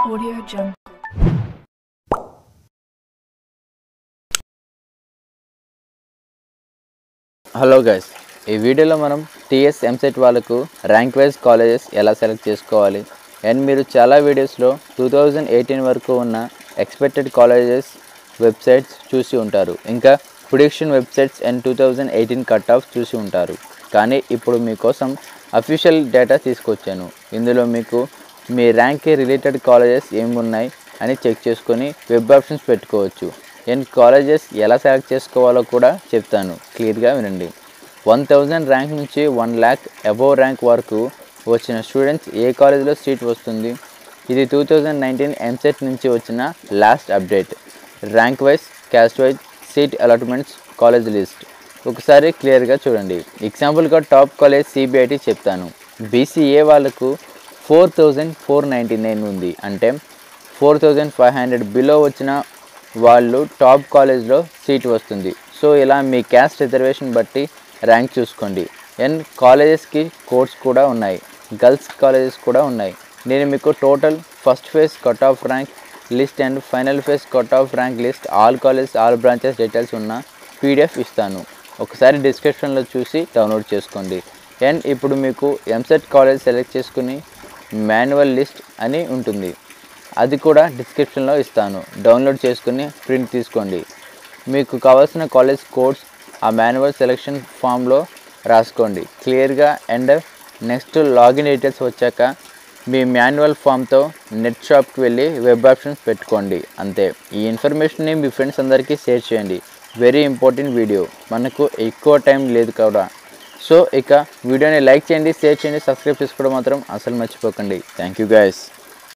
Audio Jungle. Hello guys ఈ వీడియోలో మనం టీఎస్ ఎంసెట్ వాళ్ళకు ర్యాంక్ వైజ్ కాలేజెస్ ఎలా సెలెక్ట్ చేసుకోవాలి అండ్ మీరు చాలా వీడియోస్లో టూ థౌజండ్ ఎయిటీన్ వరకు ఉన్న ఎక్స్పెక్టెడ్ కాలేజెస్ వెబ్సైట్స్ చూసి ఉంటారు ఇంకా prediction websites and two thousand eighteen cut off చూసి ఉంటారు కానీ ఇప్పుడు మీకోసం అఫీషియల్ డేటా తీసుకొచ్చాను ఇందులో మీకు మీ ర్యాంక్కి రిలేటెడ్ కాలేజెస్ ఏమి ఉన్నాయి అని చెక్ చేసుకొని వెబ్ ఆప్షన్స్ పెట్టుకోవచ్చు అండ్ కాలేజెస్ ఎలా సెలెక్ట్ చేసుకోవాలో కూడా చెప్తాను క్లియర్గా వినండి వన్ థౌజండ్ ర్యాంక్ నుంచి వన్ ల్యాక్ అబోవ్ ర్యాంక్ వరకు వచ్చిన స్టూడెంట్స్ ఏ కాలేజీలో సీట్ వస్తుంది ఇది టూ థౌజండ్ నైన్టీన్ ఎంసెట్ నుంచి వచ్చిన last update rank wise caste wise seat allotments college list ఒకసారి క్లియర్గా చూడండి ఎగ్జాంపుల్గా టాప్ కాలేజ్ సిబిఐటి చెప్తాను బీసీఏ వాళ్ళకు four thousand four ninety nine ఉంది అంటే four thousand five hundred below వచ్చిన వాళ్ళు టాప్ కాలేజ్లో సీట్ వస్తుంది సో ఇలా మీ క్యాస్ట్ రిజర్వేషన్ బట్టి ర్యాంక్ చూసుకోండి అండ్ కాలేజెస్కి కోర్స్ కూడా ఉన్నాయి గర్ల్స్ కాలేజెస్ కూడా ఉన్నాయి నేను మీకు total first phase cut off rank list and final phase cut off rank list all college all branches details ఉన్న పీడిఎఫ్ ఇస్తాను ఒకసారి డిస్క్రిప్షన్లో చూసి డౌన్లోడ్ చేసుకోండి అండ్ ఇప్పుడు మీకు ఎంసెట్ కాలేజ్ సెలెక్ట్ చేసుకుని మాన్యువల్ లిస్ట్ అని ఉంటుంది అది కూడా డిస్క్రిప్షన్లో ఇస్తాను డౌన్లోడ్ చేసుకుని ప్రింట్ తీసుకోండి మీకు కావాల్సిన కాలేజ్ కోడ్స్ ఆ మాన్యువల్ సెలెక్షన్ ఫామ్లో రాసుకోండి క్లియర్గా అండ్ నెక్స్ట్ లాగిన్ డీటెయిల్స్ వచ్చాక మీ మాన్యువల్ ఫామ్తో నెట్ షాప్కి వెళ్ళి వెబ్ ఆప్షన్స్ పెట్టుకోండి అంతే ఈ ఇన్ఫర్మేషన్ని మీ ఫ్రెండ్స్ అందరికీ షేర్ చేయండి వెరీ ఇంపార్టెంట్ వీడియో మనకు ఎక్కువ టైం లేదు కూడా సో ఇక వీడియోని లైక్ చేయండి షేర్ చేయండి సబ్స్క్రైబ్ చేసుకోవడం మాత్రం అసలు మర్చిపోకండి థ్యాంక్ యూ గైస్